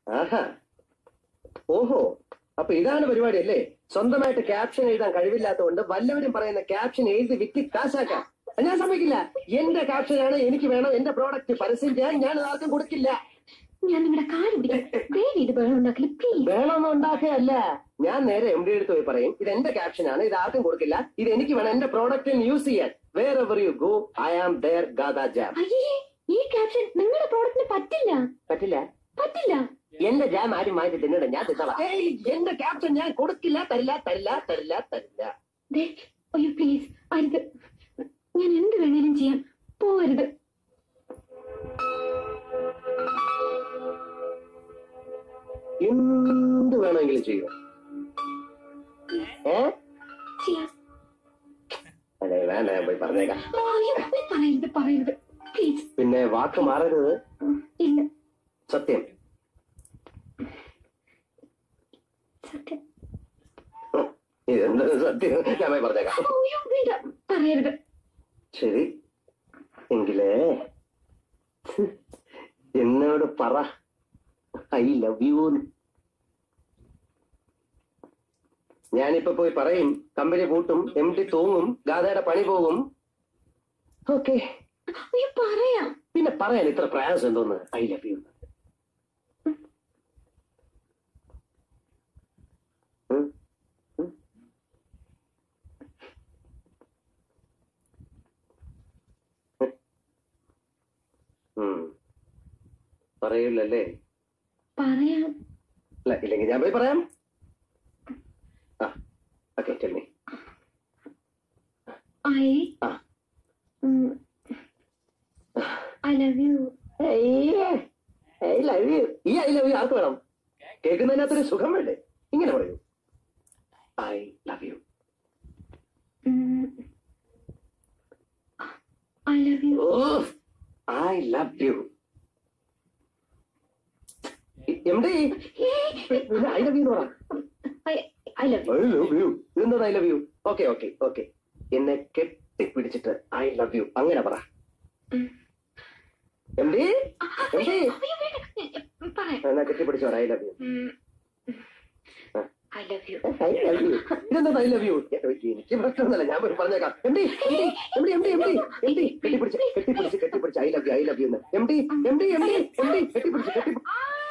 ആഹാ ഓഹോ അപ്പൊ ഇതാണ് പരിപാടി അല്ലേ സ്വന്തമായിട്ട് ക്യാപ്ഷൻ എഴുതാൻ കഴിവില്ലാത്തതുകൊണ്ട് വല്ലവരും പറയുന്ന ക്യാപ്ഷൻ എഴുതി വിറ്റ് കാശാക്കാം ഞാൻ സമ്മതിക്കില്ല എന്റെ ക്യാപ്ഷനാണ് എനിക്ക് വേണം എന്റെ പ്രോഡക്റ്റ് പരസ്യം ചെയ്യാൻ ഞാൻ ഇത് ആർക്കും കൊടുക്കില്ല ഞാൻ നിങ്ങളുടെ കാല് പിടിക്കാം ദയവ് ഇത് ബഹളം ഉണ്ടാക്കില്ല പ്ലീസ് വേണമെന്ന് ഉണ്ടാക്കുകയല്ല ഞാൻ നേരെ എം ഡി എടുത്ത് പോയി പറയും ഇത് എന്റെ ക്യാപ്ഷനാണ് ഇത് ആർക്കും കൊടുക്കില്ല ഇത് എനിക്ക് വേണം എന്റെ പ്രോഡക്റ്റ് യൂസ് ചെയ്യാൻ wherever you go I am ദർ ഗാദാ ജാം അയ്യേ ഈ ക്യാപ്ഷൻ നിങ്ങളുടെ പ്രോഡക്റ്റിന് പറ്റില്ല പറ്റില്ല പറ്റില്ല എന്റെ ജാം ആരും വാങ്ങി തിന്നണ്ട ഞാൻ തിന്നോളാം ഏയ്, എന്റെ ക്യാപ്ഷൻ ഞാൻ കൊടുക്കില്ല തരില്ല തരില്ല തരില്ല തരില്ല ദേ, അയ്യോ പ്ലീസ് അരുത് ഞാൻ എന്ത് വേണേലും ചെയ്യാം പോവരുത് എന്ത് വേണമെങ്കിലും ചെയ്യും ഏ ചെയ്യാം അതെ വേണ്ട ഞാൻ പോയി പറഞ്ഞേക്കാം അയ്യോ പറയരുത് പറയരുത് പ്ലീസ് പിന്നെ വാക്ക് മാറരുത് ഇല്ല സത്യം സത്യം ഹും, ഇതെന്ത് സത്യം ഞാൻ പോയി പറഞ്ഞേക്കാം അയ്യോ വേണ്ട പറയരുത് ശരി എങ്കിലേ എന്നോട് പറ ഐ ലവ് യു ഞാനിപ്പോ പോയി പറയും കമ്പനി പൂട്ടും എം ടി തൂങ്ങും ഗാഥയുടെ പണി പോകും ഓക്കെ അയ്യോ പറയാം പിന്നെ പറയാൻ ഇത്ര പ്രയാസം എന്തോന്ന് ഐ ലവ് യു പറയില്ലല്ലേ പറയാം അല്ല ഇല്ലെങ്കിൽ ഞാൻ പോയി പറയാം ആ ഓക്കെ ടെൽ ഐ ആ. I love you I love you ഈ ഐ ലവ് യു ആർക്ക് വേണം കേൾക്കുന്നതിനകത്തൊരു സുഖം വേണ്ടേ ഇങ്ങനെ പറയൂ I love you I love you I love you M D I love you പറ I love you I love you ഇതെന്താ I love you okay okay okay എന്നെ കെട്ടിപ്പിടിച്ചിട്ട് ഐ ലവ് യു അങ്ങനെ പറ എം ഡി എം ഡി അയ്യോ വേണ്ട പറയാം എന്നാ കെട്ടിപ്പിടിച്ചോ I love you I love you I love you ഇതെന്താ ഐ ലവ് യു എനിക്ക് പ്രശ്നമൊന്നുമില്ല ഞാൻ പോയി പറഞ്ഞേക്കാം M D M D M D M D M D കെട്ടിപ്പിടിച്ച് കെട്ടിപ്പിടിച്ച് കെട്ടിപ്പിടിച്ച് I love you I love you എന്ന് M D M D M D M D കെട്ടിപ്പിടിച്ച് കെട്ടിപ്പിടിച്ച്